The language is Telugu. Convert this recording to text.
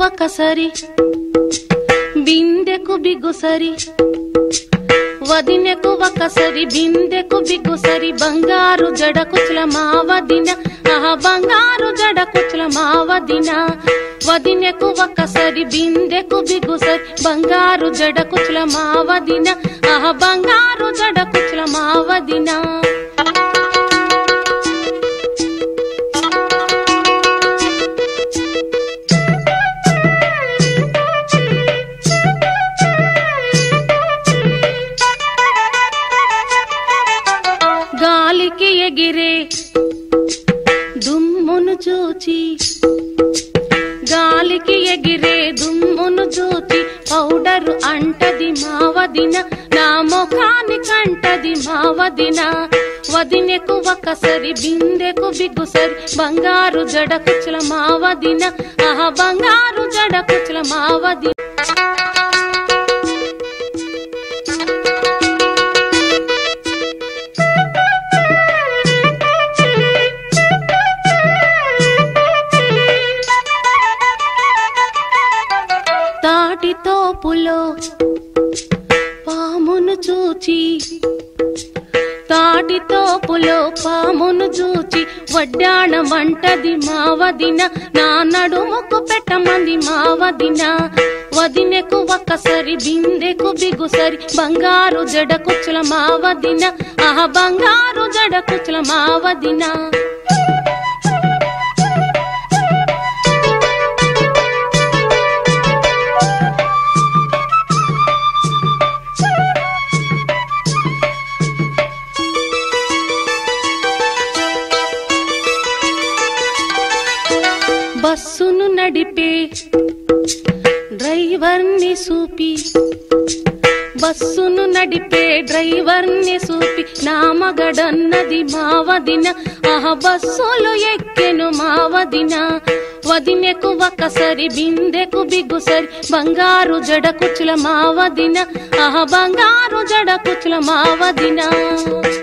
ఒకసరి బిందెకు బిగుసరి వదినెకు ఒకసరి బిందెకు బిగుసరి బంగారు జడ కుచుల మావదిన ఆహ బంగారు జడ కుచుల మావదిన వదినెకు ఒకసరి బిందెకు బిగుసరి బంగారు జడ కుచుల మావదిన ఆహ బంగారు జడ కుచుల మావదిన గాలికి ఎగిరే దుమ్మును చూచి గాలికి ఎగిరే దుమ్మును చూచి పౌడరు అంటది మావదిన నా ముఖాని కంటది మావదిన వదినెకు ఒకసరి బిందెకు బిగుసరి బంగారు జడ కుచుల మావదిన ఆహ బంగారు జడ కుచుల మావదిన తాటితో పులో పామును చూచి తాటితో పులో పామును చూచి వడ్డాణ వంటది మావదిన నా నడుముకు పెట్టమంది మావదిన వదినెకు ఒకసరి బిందెకు బిగుసరి బంగారు జడ కుచుల మావదిన ఆహ బంగారు జడ కుచుల మావదిన బస్సును నడిపే డ్రైవర్ని సూపి బస్సును నడిపే డ్రైవర్ని సూపి నా మగడన్నది మావదిన ఆహ బస్సులు ఎక్కెను మావదిన వదినెకు ఒకసరి బిందెకు బిగుసరి బంగారు జడ కుచుల మావదిన ఆహ బంగారు జడ కుచుల మావదిన